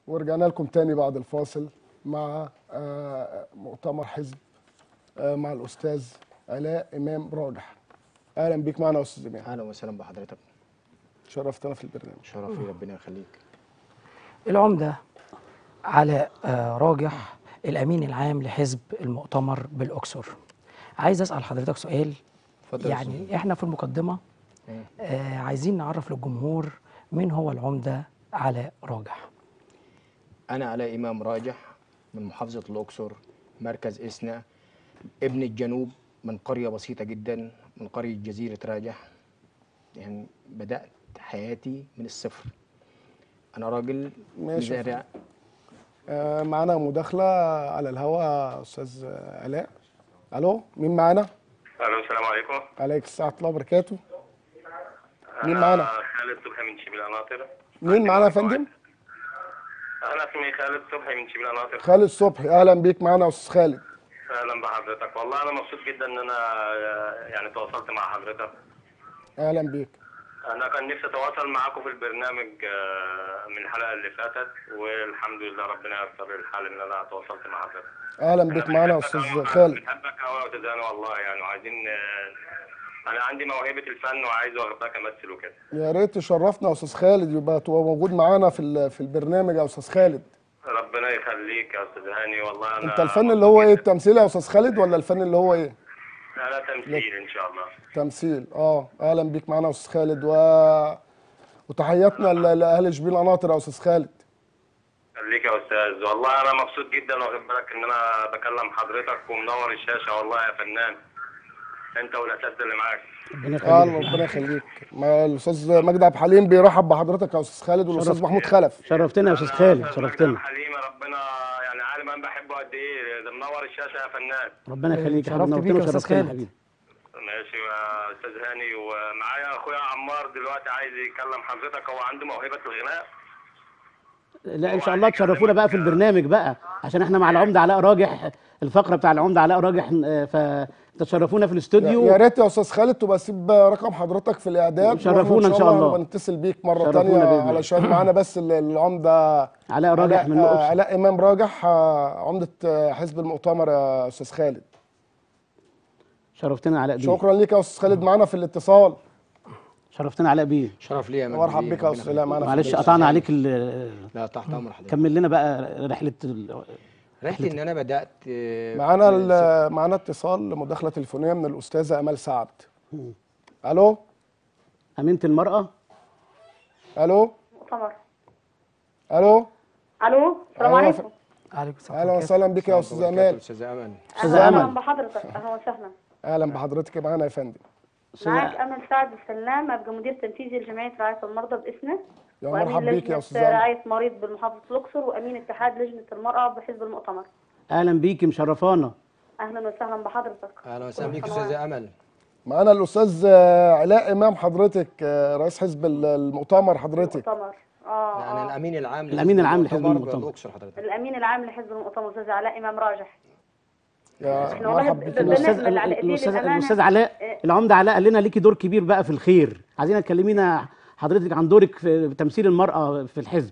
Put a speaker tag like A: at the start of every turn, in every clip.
A: ورجعنا لكم تاني بعد الفاصل مع آه، مؤتمر حزب آه، مع الأستاذ علاء إمام راجح أهلا بيك معنا يا أستاذ إمام
B: اهلا وسهلا بحضرتك
A: شرفتنا في البرنامج
B: شرف لي ربنا يخليك
C: العمدة علاء آه، راجح الأمين العام لحزب المؤتمر بالأقصر عايز أسأل حضرتك سؤال
B: اتفضل يا
C: يعني إحنا في المقدمة
B: مم.
C: آه، عايزين نعرف للجمهور مين هو العمدة علاء راجح
B: انا علاء امام راجح من محافظه الاقصر مركز اسنا ابن الجنوب من قريه بسيطه جدا من قريه جزيره راجح يعني بدات حياتي من الصفر انا راجل
A: ماشي يا
B: مزارع
A: آه، معانا مداخلة على الهواء أستاذ علاء ألو مين معانا؟
D: الو السلام عليكم
A: عليك الساعة الله وبركاته مين معانا؟
D: أنا خالد صبحي من شبيل القناطر
A: مين معانا يا فندم؟
D: انا اسمي خالد صبحي من شبيل القناطر
A: خالد صبحي أهلا بيك معانا يا أستاذ خالد
D: اهلا بحضرتك والله انا مبسوط جدا ان انا آه، يعني تواصلت مع حضرتك
A: أهلا بيك
D: انا كان نفسي اتواصل معاكم في البرنامج آه، من الحلقه اللي فاتت والحمد لله ربنا يسر الحال ان انا تواصلت مع حضرتك
A: أهلا بيك معانا يا
D: بنحبك
A: أستاذ
D: أوي-
A: خالد
D: بنحبك قوي يا استاذ هاني والله يعني وعايزين آه، انا عندي موهبه الفن وعايز واخدك امثل وكده
A: يا ريت تشرفنا يا أستاذ خالد يبقى تبقى موجود معانا في ال- في البرنامج يا أستاذ خالد
D: ربنا يخليك يا استاذ هاني والله انا
A: أنت الفن اللي هو إيه التمثيل يا أستاذ خالد ولا الفن اللي هو إيه؟
D: انا تمثيل ان شاء الله
A: تمثيل اه اهلا بيك معانا يا استاذ خالد و... وتحياتنا ل- لاهل شبين قناطر يا استاذ خالد
D: خليك يا استاذ والله انا مبسوط جدا واخد بالك ان انا بكلم حضرتك ومنور الشاشه والله يا فنان انت والاساتذه اللي معاك
C: ربنا
A: اه ربنا يخليك ما الاستاذ مجدي عبد الحليم بيرحب بحضرتك يا استاذ خالد والاستاذ
E: شرف.
A: محمود خلف
E: شرفتنا يا استاذ
D: أنا
E: خالد
D: أستاذ
E: شرفتنا
D: مجدي حليمه ربنا يعني عالم انا بحبه قد ايه ده منور الشاشه يا فنان
E: ربنا يخليك يا
C: شرفت
E: حبيبي
C: بيك يا
E: نورتنا
C: أستاذ
E: وشرفتنا يا
C: خالد.
E: حبيبي
D: ماشي يا استاذ هاني ومعايا اخويا عمار دلوقتي عايز يكلم حضرتك هو عنده موهبه الغناء
E: لا ان شاء الله تشرفونا بقى في البرنامج بقى عشان احنا مع العمده علاء راجح الفقره بتاع العمده علاء راجح آه، فتشرفونا في الاستوديو
A: يا ريت يا استاذ خالد تبقى سيب رقم حضرتك في الاعداد
E: شرفونا
A: وإحنا
E: إن شاء الله.
A: نبقى نتصل بيك مره
E: شرفونا
A: ثانيه
E: بإذن الله.
A: علشان معانا بس ال- العمده
E: علاء راجح من
A: علاء,
E: الاقصر
A: علاء امام راجح آه، عمده آه، حزب المؤتمر يا استاذ خالد
E: شرفتنا علاء بيه
A: شكرا ليك يا استاذ خالد معانا في الاتصال
E: شرفتنا علاء بيه
B: شرف لي يا مجدي
A: مرحب
B: بيه،
A: بك يا
B: ربنا
A: استاذ علاء معانا في
E: معلش
A: الاتصال.
E: قطعنا عليك ال-
B: لا تحت امر حضرتك
E: كمل لنا بقى رحله ال-
B: رحلتي ان انا بدات آه،
A: معانا
B: من
A: ال- معانا اتصال مداخله تليفونيه من الاستاذه امال سعد الو
E: امينه المراه
A: الو
F: مؤتمر
A: الو
F: الو السلام
A: أيوة يا
F: عليكم
C: عليكم السلام
A: اهلا
C: ورحمة
A: وسهلا بك يا استاذ امال
B: استاذ امل
E: أستاذة
F: اهلا
E: أمل.
F: بحضرتك اهلا وسهلا
A: اهلا بحضرتك معانا يا فندم
F: معاك امل سعد السلام ابقى مدير تنفيذي لجمعيه رعايه المرضى باسنا
A: يا
F: وامين
A: مرحب بيك يا
F: لجنه
A: استاذ امل
F: رعايه مريض بمحافظه الاقصر وامين اتحاد لجنه المراه بحزب المؤتمر
E: اهلا بيكي مشرفانا
F: اهلا وسهلا بحضرتك
B: اهلا وسهلا بيك
F: كل
B: استاذ
F: سنة
B: امل
A: معانا الاستاذ آه، علاء امام حضرتك آه، رئيس حزب ال- المؤتمر حضرتك
F: المؤتمر اه,
B: يعني
F: آه.
B: الامين العام
E: الأمين العام لحزب المؤتمر.
B: بالاقصر حضرتك
F: الامين العام لحزب المؤتمر استاذ علاء امام راجح
A: يا
F: إحنا والله
A: مرحب
F: ب-
A: بك
F: ب-
A: يا
E: الاستاذ
F: بالنسبة لعلاء دي
E: الاستاذ
F: للأمانة،
E: الاستاذ علاء
F: آه،
E: العمده علاء قال لنا ليكي دور كبير بقى في الخير عايزين تكلمينا حضرتك عن دورك في تمثيل المراه في الحزب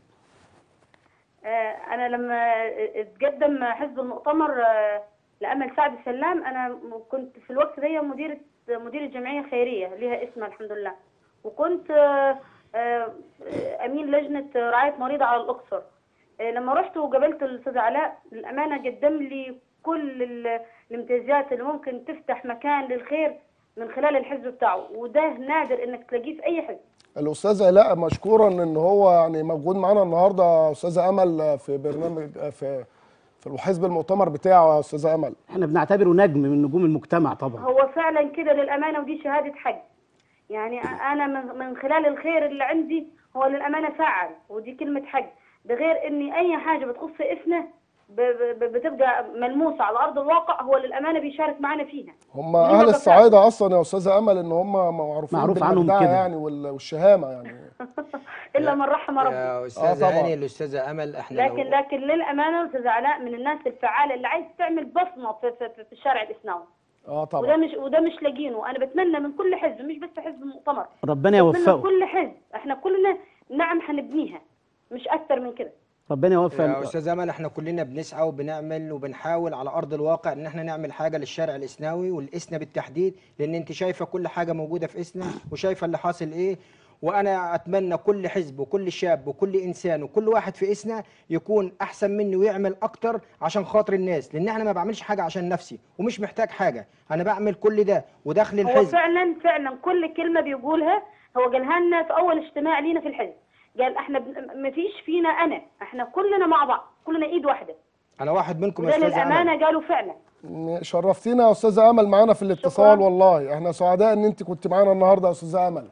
F: آه، انا لما اتقدم حزب المؤتمر آه، لامل سعد السلام انا م- كنت في الوقت ده مديره مدير الجمعيه خيريه ليها اسمها الحمد لله وكنت آه، آه، امين لجنه رعايه مريضه على الاقصر آه، لما رحت وقابلت الاستاذ علاء للامانه قدم لي كل ال- الامتيازات اللي ممكن تفتح مكان للخير من خلال الحزب بتاعه وده نادر انك تلاقيه في اي حزب
A: الاستاذ علاء مشكورا ان هو يعني موجود معانا النهارده استاذه امل في برنامج في في الحزب المؤتمر بتاعه يا استاذه امل
E: احنا بنعتبره نجم من نجوم المجتمع طبعا
F: هو فعلا كده للامانه ودي شهاده حق يعني انا من من خلال الخير اللي عندي هو للامانه فعل ودي كلمه حق ده غير اني اي حاجه بتخص اسمه ب- ب- بتبقى ملموسه على ارض الواقع هو للامانه بيشارك معنا فيها
A: هم
F: ليه
A: اهل
F: بقى
A: الصعايده اصلا يا استاذه امل ان هم معروفين
E: معروف عنهم
A: بالمجدعة
E: كده.
A: يعني وال- والشهامه يعني
F: الا من رحم ربي
B: يا استاذ
A: طبعاً.
B: هاني الاستاذه امل احنا
F: لكن
B: لو
F: لكن للامانه استاذ علاء من الناس الفعاله اللي عايز تعمل بصمه في, في, في, في الشارع الاسلامي
A: اه
F: وده
A: طبعا
F: مش وده مش لاقينه انا بتمنى من كل حزب مش بس حزب المؤتمر
E: ربنا
F: بتمنى من
E: يوفقه
F: كل حزب احنا كلنا نعم هنبنيها مش اكتر من كده
E: ربنا يوفق
B: يا
E: ال-
B: استاذ امل احنا كلنا بنسعى وبنعمل وبنحاول على ارض الواقع ان احنا نعمل حاجه للشارع الاسناوي والاسنا بالتحديد لان انت شايفه كل حاجه موجوده في اسنا وشايفه اللي حاصل ايه وانا اتمنى كل حزب وكل شاب وكل انسان وكل واحد في اسنا يكون احسن مني ويعمل اكتر عشان خاطر الناس لان احنا ما بعملش حاجه عشان نفسي ومش محتاج حاجه انا بعمل كل ده وداخل
F: هو
B: الحزب
F: فعلا فعلا كل كلمه بيقولها هو قالها لنا في اول اجتماع لينا في الحزب قال احنا بن- مفيش فينا انا احنا كلنا مع بعض كلنا ايد واحده
B: انا واحد منكم يا
F: وده
B: استاذ امل
F: للامانه قالوا فعلا
A: شرفتينا يا استاذه امل معانا في الاتصال
F: شكراً.
A: والله احنا سعداء ان انت كنت معانا النهارده يا استاذه امل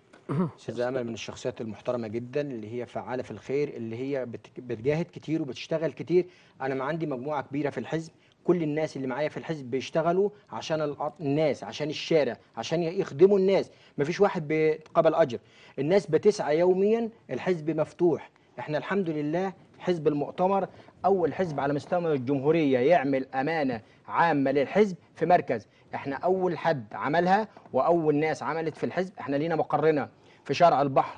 B: استاذة امل من الشخصيات المحترمه جدا اللي هي فعاله في الخير اللي هي بت- بتجاهد كتير وبتشتغل كتير انا ما عندي مجموعه كبيره في الحزب كل الناس اللي معايا في الحزب بيشتغلوا عشان الأ- الناس عشان الشارع عشان يخدموا الناس مفيش واحد بيتقبل اجر الناس بتسعى يوميا الحزب مفتوح احنا الحمد لله حزب المؤتمر اول حزب على مستوى الجمهوريه يعمل امانه عامه للحزب في مركز احنا اول حد عملها واول ناس عملت في الحزب احنا لينا مقرنا في شارع البحر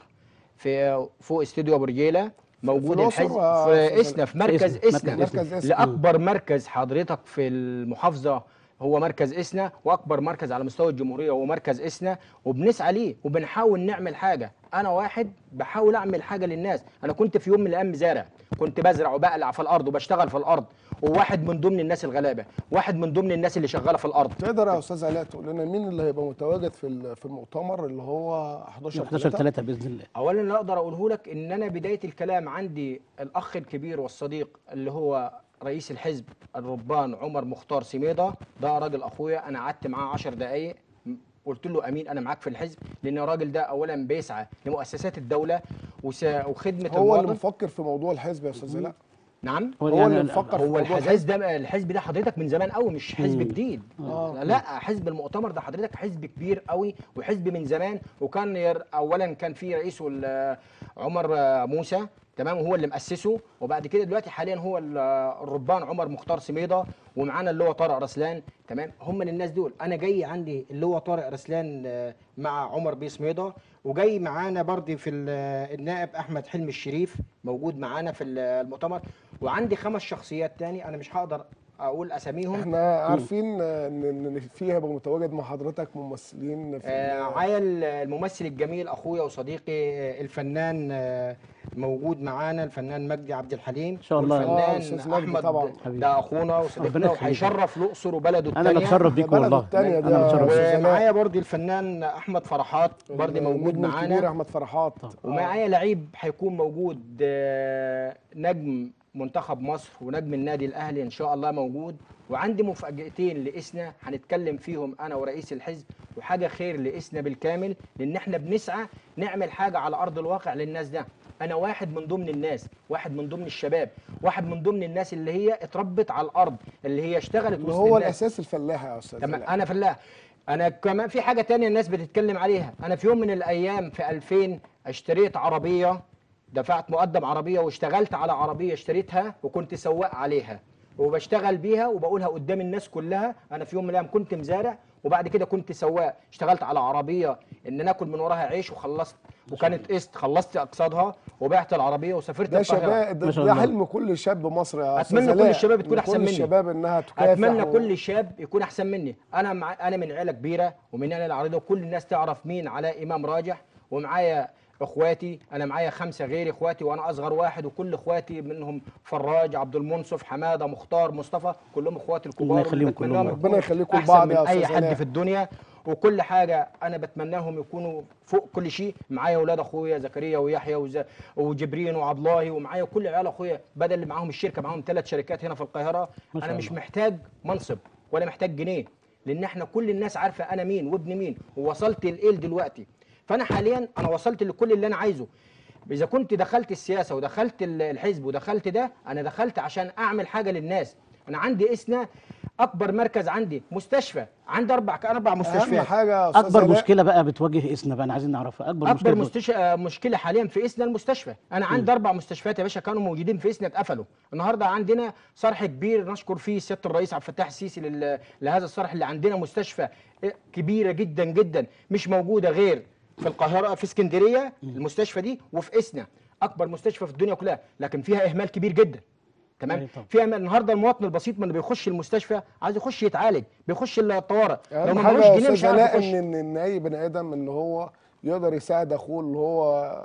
B: في فوق استوديو ابو رجيله موجود
A: الأقصر
B: الحزب
A: ولا
B: في
A: في
B: اسنا في مركز
E: إسنا،
B: اسنا
E: مركز
A: إسنا. مركز إسنا.
B: لاكبر مركز حضرتك في المحافظه هو مركز اسنا واكبر مركز على مستوى الجمهوريه هو مركز اسنا وبنسعى ليه وبنحاول نعمل حاجه انا واحد بحاول اعمل حاجه للناس انا كنت في يوم من الايام زارع كنت بزرع وبقلع في الارض وبشتغل في الارض وواحد من ضمن الناس الغلابه واحد من ضمن الناس اللي شغاله في الارض
A: تقدر يا استاذ علاء تقول لنا مين اللي هيبقى متواجد في ال- في المؤتمر اللي هو 11
E: 11
A: 3
E: 3 باذن الله
B: اولا اللي اقدر اقوله لك ان انا بدايه الكلام عندي الاخ الكبير والصديق اللي هو رئيس الحزب الربان عمر مختار سميضه ده راجل اخويا انا قعدت معاه 10 دقائق قلت له امين انا معاك في الحزب لان الراجل ده اولا بيسعى لمؤسسات الدوله وس- وخدمه
A: هو اللي
B: المواطن
A: مفكر في موضوع الحزب يا استاذ علاء
B: نعم
A: هو
E: يعني
A: اللي
E: ال-
A: مفكر في
B: هو
A: موضوع
B: الحزب ده الحزب ده حضرتك من زمان قوي مش حزب
E: مم.
B: جديد
A: آه.
B: لا حزب المؤتمر ده حضرتك حزب كبير قوي وحزب من زمان وكان ير- اولا كان في رئيسه ال- عمر آه، موسى تمام وهو اللي مؤسسه وبعد كده دلوقتي حاليا هو ال- الربان عمر مختار سميضه ومعانا اللي هو طارق رسلان تمام هم من الناس دول انا جاي عندي اللي هو طارق رسلان آه، مع عمر بيه سميضه وجاي معانا برضه في ال- النائب احمد حلمي الشريف موجود معانا في ال- المؤتمر وعندي خمس شخصيات تاني انا مش هقدر اقول اساميهم
A: احنا عارفين آه، ان ان في هيبقى متواجد مع حضرتك ممثلين في
B: آه،
A: ال-
B: معايا ال- الممثل الجميل اخويا وصديقي آه، الفنان آه، موجود معانا الفنان مجدي عبد الحليم
E: إن شاء الله.
A: آه،
B: والفنان
A: أستاذ مجدي
B: احمد
A: طبعاً.
E: حبيبي.
B: ده اخونا
E: ربنا
B: وصديقنا
E: يخليك.
B: وهيشرف الاقصر وبلده
E: انا
B: الثانيه
E: بتشرف بيك
A: بلده
E: والله
A: التانية
E: انا
A: ده
E: بتشرف
A: و-
E: بيك
B: ومعايا برضه الفنان احمد فرحات برضه موجود
A: النجم الكبير
B: معانا
A: احمد فرحات
B: ومعايا لعيب هيكون موجود آه، نجم منتخب مصر ونجم النادي الاهلي ان شاء الله موجود وعندي مفاجاتين لاسنا هنتكلم فيهم انا ورئيس الحزب وحاجه خير لاسنا بالكامل لان احنا بنسعى نعمل حاجه على ارض الواقع للناس ده انا واحد من ضمن الناس واحد من ضمن الشباب واحد من ضمن الناس اللي هي اتربت على الارض اللي هي اشتغلت
A: اللي
B: وسط
A: هو
B: الناس.
A: الاساس الفلاح يا استاذ
B: تمام
A: علاء.
B: انا فلاح انا كمان في حاجه تانية الناس بتتكلم عليها انا في يوم من الايام في 2000 اشتريت عربيه دفعت مقدم عربيه واشتغلت على عربيه اشتريتها وكنت سواق عليها وبشتغل بيها وبقولها قدام الناس كلها انا في يوم من الايام كنت مزارع وبعد كده كنت سواق اشتغلت على عربيه ان ناكل من وراها عيش وخلصت وكانت قسط خلصت اقساطها وبعت العربيه وسافرت
A: ده
B: القاهرة.
A: شباب ده,
E: ما شاء
A: ده
E: الله.
A: حلم كل شاب مصري يا
B: أتمنى
A: أستاذ
B: كل
A: علاء.
B: الشباب تكون
A: إن
B: أحسن
A: كل
B: مني.
A: الشباب انها تكافح
B: اتمنى
A: و-
B: كل شاب يكون احسن مني انا مع... انا من عيله كبيره ومن عيله عريضه وكل الناس تعرف مين علاء امام راجح ومعايا اخواتي انا معايا خمسه غير اخواتي وانا اصغر واحد وكل اخواتي منهم فراج عبد المنصف حماده مختار مصطفى كلهم اخواتي الكبار
E: الله يخليهم
B: واللي بتمناهم
E: كلهم.
A: ربنا
B: يكونوا
A: يخليكم
B: أحسن
A: لبعض
B: من
A: يا
B: اي
A: أستاذ
B: حد
A: علاء.
B: في الدنيا وكل حاجه انا بتمناهم يكونوا فوق كل شيء معايا اولاد اخويا زكريا ويحيى وز... وجبرين وعبد الله ومعايا كل عيال اخويا بدل اللي معاهم الشركه معاهم ثلاث شركات هنا في القاهره
E: ما شاء
B: انا مش
E: الله.
B: محتاج منصب ولا محتاج جنيه لان احنا كل الناس عارفه انا مين وابن مين ووصلت لايه دلوقتي فانا حاليا انا وصلت لكل اللي انا عايزه اذا كنت دخلت السياسه ودخلت ال- الحزب ودخلت ده انا دخلت عشان اعمل حاجه للناس انا عندي اسنا اكبر مركز عندي مستشفى عندي اربع اربع
A: اهم
B: مستشفيات
A: حاجه يا استاذ
E: اكبر
A: علاء
E: مشكله بقى بتواجه اسنا بقى انا عايزين نعرفها اكبر,
B: اكبر
E: مشكله
B: مستش... آه، مشكله حاليا في اسنا المستشفى انا عندي اربع مستشفيات يا باشا كانوا موجودين في اسنا اتقفلوا النهارده عندنا صرح كبير نشكر فيه سياده الرئيس عبد الفتاح السيسي لل... لهذا الصرح اللي عندنا مستشفى كبيره جدا جدا مش موجوده غير في القاهره في اسكندريه المستشفى دي وفي اسنا اكبر مستشفى في الدنيا كلها لكن فيها اهمال كبير جدا تمام
E: أيوة طبعا.
B: فيها النهارده المواطن البسيط من اللي بيخش المستشفى عايز يخش يتعالج بيخش الطوارئ لو
A: اهم
B: ما
A: حاجه
B: معهوش
A: يا
B: جنيه مش
A: استاذ
B: هيعرف
A: علاء
B: يخش
A: ان ان اي بني ادم ان هو يقدر يساعد اخوه اللي هو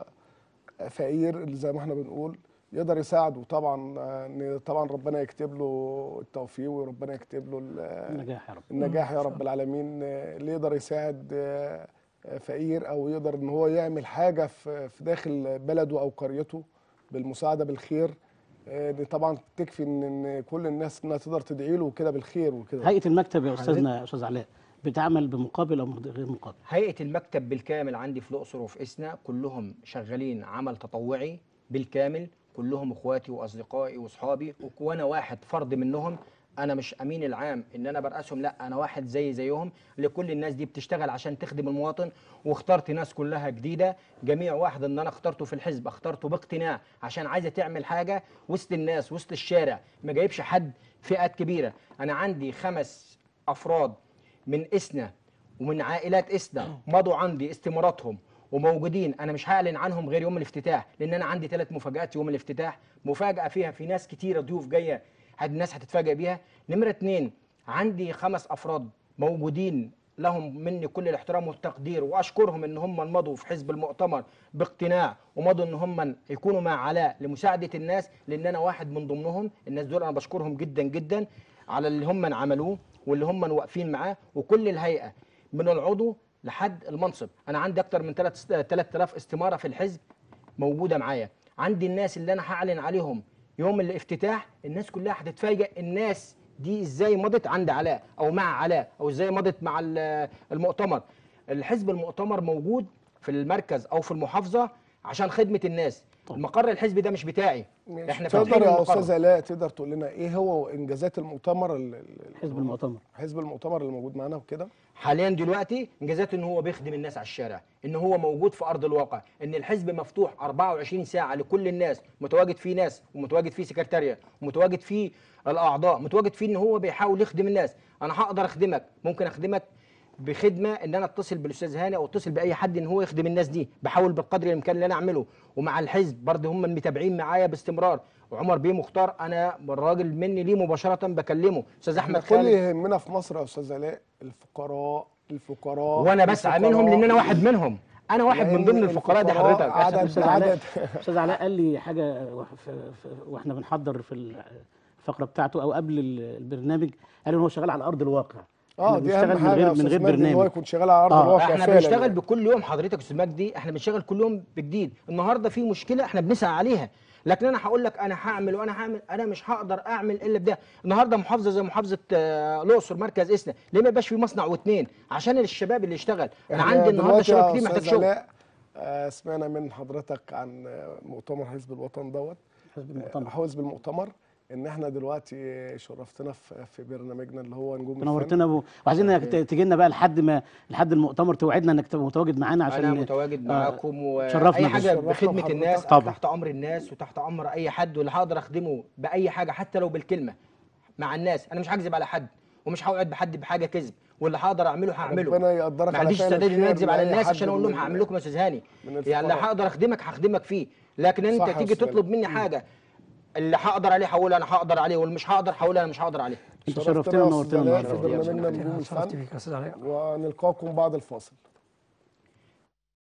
A: فقير اللي زي ما احنا بنقول يقدر يساعده طبعا آه، ان طبعا ربنا يكتب له التوفيق وربنا يكتب له ال-
E: النجاح يا رب
A: النجاح يا رب العالمين آه، اللي يقدر يساعد آه، آه، فقير او يقدر ان هو يعمل حاجه في في داخل بلده او قريته بالمساعده بالخير آه، دي طبعا تكفي ان ان كل الناس انها تقدر تدعي له كده بالخير وكده
E: هيئه المكتب يا استاذنا يا استاذ علاء بتعمل بمقابل او غير مقابل
B: هيئه المكتب بالكامل عندي في الاقصر وفي اسنا كلهم شغالين عمل تطوعي بالكامل كلهم اخواتي واصدقائي واصحابي وانا واحد فرد منهم انا مش امين العام ان انا برأسهم لا انا واحد زي زيهم لكل الناس دي بتشتغل عشان تخدم المواطن واخترت ناس كلها جديده جميع واحد ان انا اخترته في الحزب اخترته باقتناع عشان عايزه تعمل حاجه وسط الناس وسط الشارع ما جايبش حد فئات كبيره انا عندي خمس افراد من اسنا ومن عائلات اسنا مضوا عندي استماراتهم وموجودين انا مش هعلن عنهم غير يوم الافتتاح لان انا عندي ثلاث مفاجات يوم الافتتاح مفاجاه فيها في ناس كتيره ضيوف جايه هاد الناس هتتفاجئ بيها نمره اتنين عندي خمس افراد موجودين لهم مني كل الاحترام والتقدير واشكرهم ان هم مضوا في حزب المؤتمر باقتناع ومضوا ان هم يكونوا مع علاء لمساعده الناس لان انا واحد من ضمنهم الناس دول انا بشكرهم جدا جدا على اللي هم عملوه واللي هم واقفين معاه وكل الهيئه من العضو لحد المنصب انا عندي اكتر من 3000 استماره في الحزب موجوده معايا عندي الناس اللي انا هعلن عليهم يوم الافتتاح الناس كلها هتتفاجئ الناس دي ازاي مضت عند علاء او مع علاء او ازاي مضت مع ال- المؤتمر الحزب المؤتمر موجود في المركز او في المحافظه عشان خدمه الناس المقر الحزبي ده مش بتاعي احنا
A: تقدر
B: فاتحين
A: يا
B: المقر.
A: استاذ علاء تقدر تقول لنا ايه هو انجازات المؤتمر ال- ال-
E: حزب المؤتمر
A: حزب المؤتمر اللي موجود معانا وكده
B: حاليا دلوقتي انجازاته ان هو بيخدم الناس على الشارع ان هو موجود في ارض الواقع ان الحزب مفتوح 24 ساعه لكل الناس متواجد فيه ناس ومتواجد فيه سكرتاريه ومتواجد فيه الاعضاء متواجد فيه ان هو بيحاول يخدم الناس انا هقدر اخدمك ممكن اخدمك بخدمه ان انا اتصل بالاستاذ هاني او اتصل باي حد ان هو يخدم الناس دي بحاول بالقدر الامكان اللي انا اعمله ومع الحزب برضه هم متابعين معايا باستمرار وعمر بيه مختار انا الراجل مني ليه مباشره بكلمه استاذ احمد
A: احنا كل
B: خالد
A: يهمنا في مصر يا استاذ علاء الفقراء الفقراء
B: وانا بسعى منهم لان انا واحد منهم انا واحد من
A: لأن
B: ضمن الفقراء دي
A: الفقراء
B: حضرتك
A: عدد
E: استاذ
A: عدد
E: علاء استاذ علاء قال لي حاجه وح- في- في- واحنا بنحضر في الفقره بتاعته او قبل ال- البرنامج قال ان هو شغال على ارض الواقع
A: اه
E: إحنا
A: دي
E: بنشتغل
A: اهم
E: من
A: حاجه يا
E: غير من
A: استاذ
E: غير
A: مجدي ان هو
E: برنامج
A: يكون شغال على ارض
E: آه،
A: الواقع
B: احنا
A: فعلا
B: بنشتغل
A: يعني.
B: بكل يوم حضرتك يا استاذ مجدي احنا بنشتغل كل يوم بجديد النهارده في مشكله احنا بنسعى عليها لكن انا هقول لك انا هعمل وانا هعمل انا مش هقدر اعمل الا بده النهارده محافظه زي محافظه آه، الاقصر مركز اسنا ليه ما يبقاش في مصنع واثنين عشان الشباب اللي يشتغل انا
A: إحنا
B: عندي النهارده
A: دلوقتي يا
B: شباب كتير محتاج
A: أستاذ
B: شغل
A: علاء، آه، سمعنا من حضرتك عن آه، مؤتمر حزب الوطن دوت
E: حزب المؤتمر
A: حزب المؤتمر ان احنا دلوقتي شرفتنا في في برنامجنا اللي هو نجوم الفن.
E: نورتنا ابو وعايزين انك ت- تجي لنا بقى لحد ما لحد المؤتمر توعدنا انك تبقى متواجد معانا عشان
B: انا متواجد
E: آه،
B: معاكم
E: تشرفنا
B: واي حاجه
A: تشرفنا
B: بخدمه
A: بحضرتك.
B: الناس
E: طبعا.
B: تحت امر الناس وتحت امر اي حد واللي هقدر اخدمه باي حاجه حتى لو بالكلمه مع الناس انا مش هكذب على حد ومش هوعد بحد بحاجه كذب واللي هقدر اعمله هعمله
A: ربنا يقدرك
B: ما
A: على
B: عنديش
A: فعل
B: استعداد ان انا
A: الخير
B: اكذب على
A: لأي
B: الناس
A: حد
B: عشان اقول لهم
A: من-
B: هعمل لكم يا استاذ هاني
A: من
B: يعني اللي
A: الفقراء.
B: هقدر اخدمك هخدمك فيه لكن انت
A: صح يا
B: تيجي
A: أستاذ.
B: تطلب مني حاجه اللي هقدر عليه هقول انا هقدر عليه واللي مش هقدر هقول انا مش هقدر عليه
E: انت
A: شرفتنا
E: شرفتنا
A: يا
E: ونورتنا
A: أستاذ علاء
E: النهارده
A: في برنامجنا
C: أنا
A: نجوم
C: اتشرفت
A: الفن
C: بيك يا استاذ علاء
A: ونلقاكم بعد الفاصل